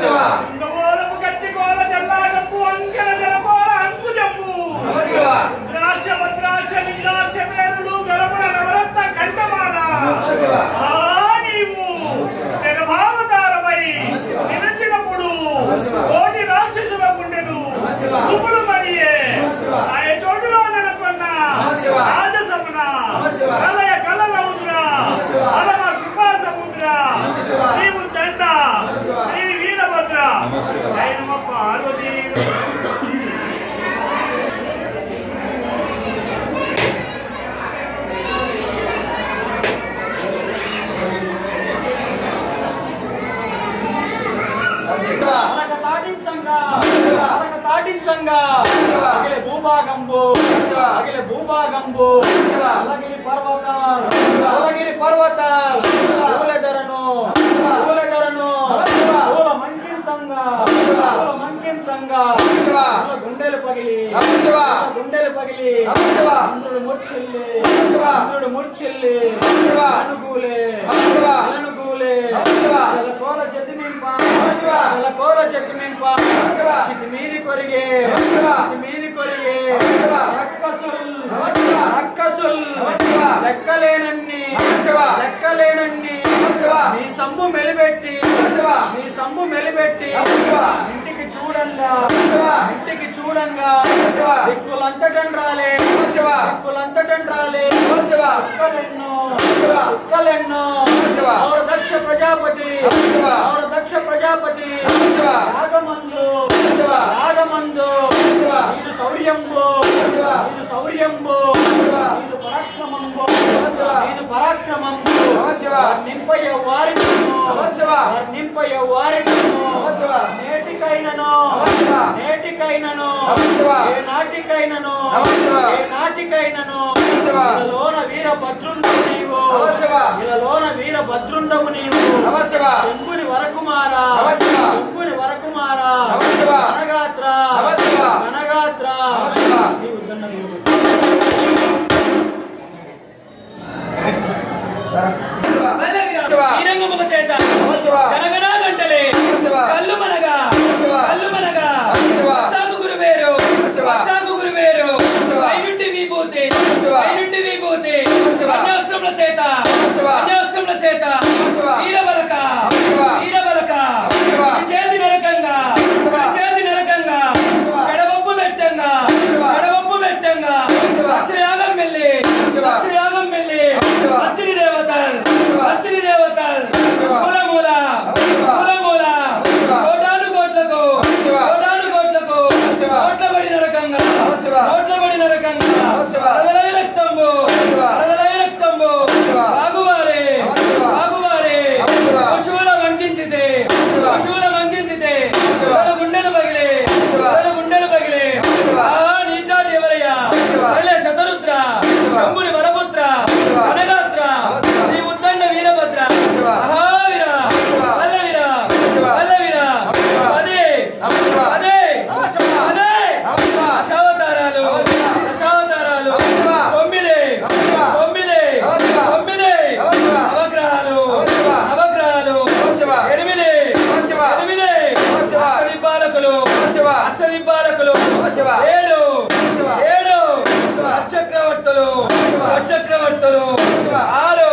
శివ చుంగమూలపు కత్తికోల జల్లాటప్పు అంకెల జలకోల అంకుజంపు నమ శివ ద్రాక్ష భద్రాక్ష నిందాక్ష పేరులు గలముల నవరత్న కంఠమాల శివ ఆ నీవు శరభావతారమై నిలిచినప్పుడు కోటి రాక్షసుల గుండెను స్థూపులు మడియే ఆయన చోటులో నెలకొన్న రాజసమున కలయ కల రౌద్ర పరమ కృపా సముద్ర నీవు దండ శ్రీ వీరభద్ర ఆయన పార్వతీ అలక తాటించంగా అలక తాటించంగా అగిల భూభాగంబు అగిల భూభాగంబు అలగిరి పర్వత అలగిరి పర్వత పూలెదరను పూలెదరను పూల మంకించంగా పూల మంకించంగా పూల గుండెలు పగిలి పూల గుండెలు పగిలి ఇంద్రుడు ముర్చిల్లి ఇంద్రుడు ముర్చిల్లి అనుకూలే అనుకూలే కోల జతిమింప కోల జతిమింప చితి మీది కొరిగే చితి మీది కొరిగే రక్కసుల్ రక్కసుల్ లెక్కలేనన్ని లెక్కలేనన్ని నీ సమ్ము మెలిపెట్టి నీ సమ్ము మెలిపెట్టి ఇంటికి చూడంగా ఇంటికి చూడంగా దిక్కులంతటండ్రాలే దిక్కులంతటండ్రాలే కుక్కలెన్నో కుక్కలెన్నో ఔర దక్ష ప్రజాపతి ఔర దక్ష ప్రజాపతి రాగమందు రాగమందు ఇది శౌర్యంబు ఇది శౌర్యంబు ఇది పరాక్రమంబు ఇది పరాక్రమంబు నింపయ్య వారిను నింపయ్య వారిను నేటికైనను నేటికైనను ఏ నాటికైనను ఏ నాటికైనను ఇలలోన వీరభద్రుండవు నీవు ఇలలోన వీరభద్రుండవు నీవు శంభుని వరకుమారా శంభుని వరకుమారా అనగాత్ర అనగాత్ర నీవు దండ నీవు వీరంగముఖ చేత గనగనా గంటలే కళ్ళు మనగా కళ్ళు మనగా పచ్చాకు గురువేరు పచ్చాకు గురువేరు పైనుండి విభూతి పైనుండి విభూతి అన్యాస్త్రముల చేత అన్యాస్త్రముల చేత వీరబలక వీరబలక ఈ చేతి నరకంగా ఈ చేతి నరకంగా కడవప్పు మెట్టంగా కడవప్పు మెట్టంగా అక్షయాగం వెళ్ళి అక్షయాగం వెళ్ళి అచ్చిని దేవతల్ అచ్చిని దేవతల్ మూల మూల మూల మూల కోటాను కోట్లకు కోటాను కోట్లకు కోట్లబడి నరకంగా కోట్లబడి నరకంగా అరదలై రక్తంబు అరదలై రక్తంబు బాగువారే బాగువారే పశువుల వంకించితే పశువుల వంకించితే వాళ్ళ గుండెలు పగిలే వాళ్ళ గుండెలు పగిలే ఆ నీచాటి ఎవరయ్యా అలే శతరుద్ర శంభుని వరపుత్ర అనగాత్ర శ్రీ ఉద్దండ వీరభద్ర మహావీర వల్లవీర వల్లవీర అదే అదే అదే దశావతారాలు దశావతారాలు తొమ్మిది తొమ్మిది తొమ్మిది నవగ్రహాలు నవగ్రహాలు ఎనిమిది ఎనిమిది అష్టది బాలకులు అష్టది బాలకులు ఏడు ఏడు చక్రవర్తులు చక్రవర్తులు ఆరు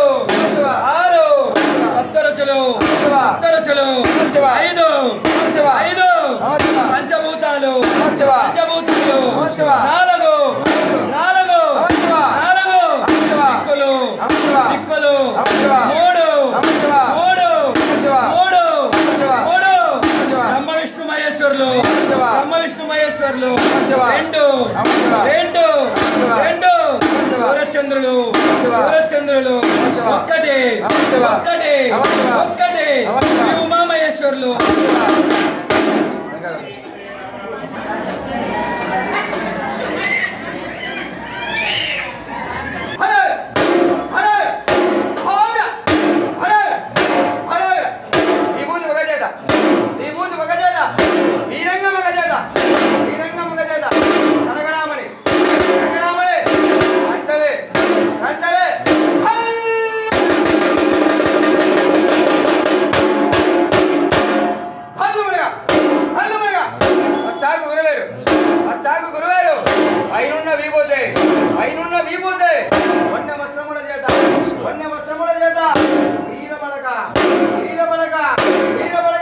ఆరు సప్తరుచులు సప్తరుచులు ఐదు ఐదు పంచభూతాలు పంచభూతాలు నాలుగు నాలుగు నాలుగు దిక్కులు దిక్కులు మూడు మూడు మూడు మూడు బ్రహ్మ విష్ణు మహేశ్వరులు బ్రహ్మ విష్ణు మహేశ్వరులు రెండు రెండు రెండు సూర్యచంద్రులు సూర్యచంద్రులు ఒక్కటి ఒక్కటి ఒక్కటి ఈ ఉమామహేశ్వరులు విభూతి ఒక చేత విభూతి ఒక చేత వీరంగం ఒక చేత వీరంగం ఒక చేత కనకరామణి కనకరామణి గంటలే గంటలే హల్లుముడిగా పచ్చాకు గురువేరు పైనున్న విభూతి పైనున్న విభూతి వన్య వస్త్రముల చేత వన్య వస్త్రముల చేత వీరబడక వీరబడక వీరబడక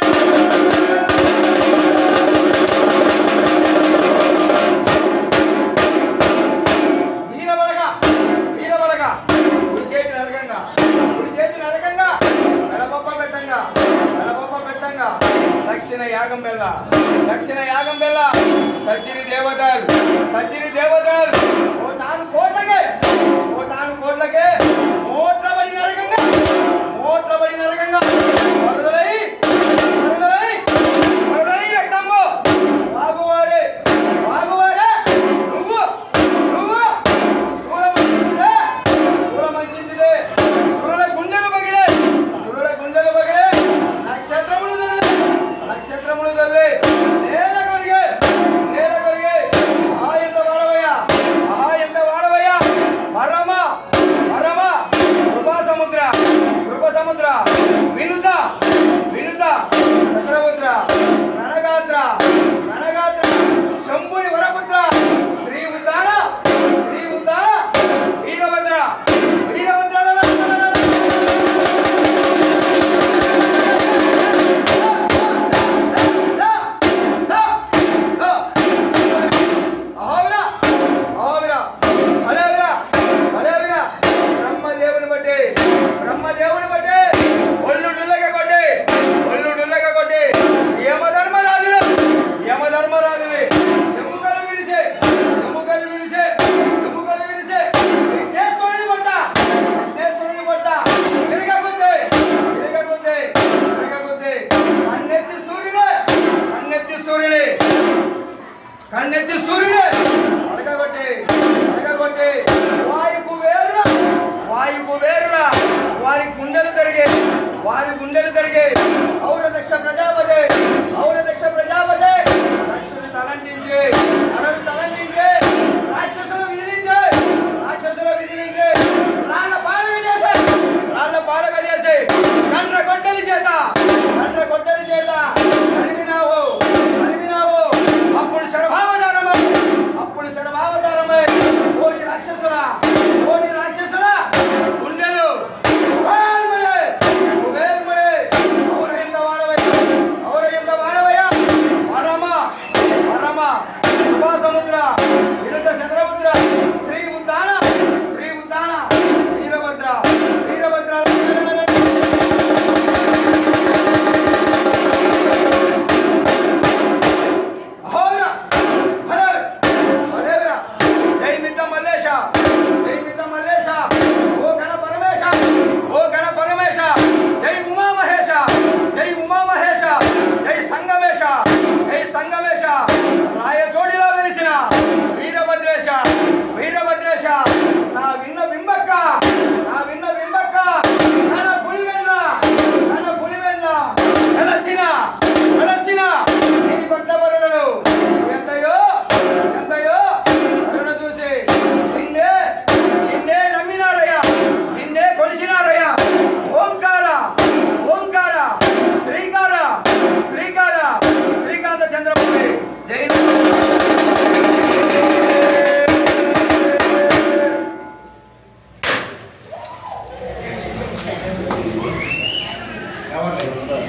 వీరబడక వీరబడక కుడి చేతి నరకంగా కుడి చేతి నరకంగా మెడపప్ప పెట్టంగా మెడపప్ప పెట్టంగా దక్షిణ యాగం బెల్ల దక్షిణ యాగం బెల్ల సచిరి దేవతల్ సచిరి దేవతల్ ఓ నాను కోట్లకే ఓ నాను కోట్లకే మోట్ల పడి నరకంగా మోట్ల పడి నరకంగా వరదలై వరదలై వరదలై రక్తము వాగువారే వాగువారే నువ్వు నువ్వు సూరమంచిదే సూరమంచిదే సురుల గుండెలు పగిలే సురుల గుండెలు పగిలే నక్షత్రములు దొరలే నక్షత్రములు దొరలే నేల కొరిగే నేల కొరిగే ఆ ఎంత వాడవయ్యా ఆ ఎంత వాడవయ్యా పరమ పరమ కృపా సముద్ర కృప సముద్ర వినుత వినుత సత్రముద్ర రణగాత్ర రణగాత్ర శంభుని వరపుత్ర శ్రీ ఉద్దాన శ్రీ ఉద్దాన వీరభద్ర వీరభద్ర అహోవిరా అహోవిరా అలేవిరా అలేవిరా బ్రహ్మదేవుని బట్టి బ్రహ్మదేవుని బట్టి ఒళ్ళు డుల్లగా కొట్టి ఒళ్ళు డుల్లగా కొట్టి యమధర్మరాజులు యమధర్మరాజులు ఎముకలు విరిసే ఎముకలు విరిసే ఎముకలు విరిసే విఘ్నేశ్వరుని కొట్ట విఘ్నేశ్వరుని కొట్ట విరగకుంది విరగకుంది విరగకుంది అన్నెత్తి సూర్యుడే అన్నెత్తి సూర్యుడే కన్నెత్తి సూర్యుడే అడగగొట్టి అడగగొట్టి వాయుకు వేరున వాయుకు వేరున వారి గుండెలు తిరిగే వారి గుండెలు తిరిగే ఔర దక్ష ప్రజాపతి ఔర దక్ష ప్రజాపతి దక్షుని తలంటించి తనను తలంటించి రాక్షసులు విధించి రాక్షసులు విధించి రాళ్ళ పాలక చేసే రాళ్ళ పాలక చేసి కండ్ర గొడ్డలి చేత కండ్ర గొడ్డలి చేత అరిమినావు అరిమినావు అప్పుడు శరభావతారమై అప్పుడు శరభావతారమై కోటి రాక్షసుల కోటి రాక్షసుల గుండెలు వేల్ములే, వేల్ములే, ఔరగింద వాడవయ్య, ఔరగింద వాడవయ్య, పరమ, పరమ, కృపా సముద్ర వినుత చంద్రముద్ర శ్రీ ఉద్దాన శ్రీ ఉద్దాన వీరభద్ర వీరభద్ర అహోరా భలే భలేరా జై మిట్ట మల్లేశ జై మిట్ట మల్లేశ ఓ గణ పరమేశ ఓ గణ పరమేశ జై ఉమా మహేశ జై ఉమా మహేశ జై సంగమేశ జై సంగమేశ రాయచోడిలో వెలిసిన వీరభద్రేశ వీరభద్రేశ నా విన్న బింబక్క నా విన్న బింబక్క నన పులివెల్ల నన పులివెల్ల వెలసిన వెలసిన నీ భక్తవరుడను ఎంతయో ఎంతయో కరుణ చూసి నిన్నే నిన్నే నమ్మినారయ్యా నిన్నే కొలిసినారయ్యా ఓంకార ఓంకార శ్రీకార శ్రీకార శ్రీకాంత చంద్రబాబు జై ఎవరు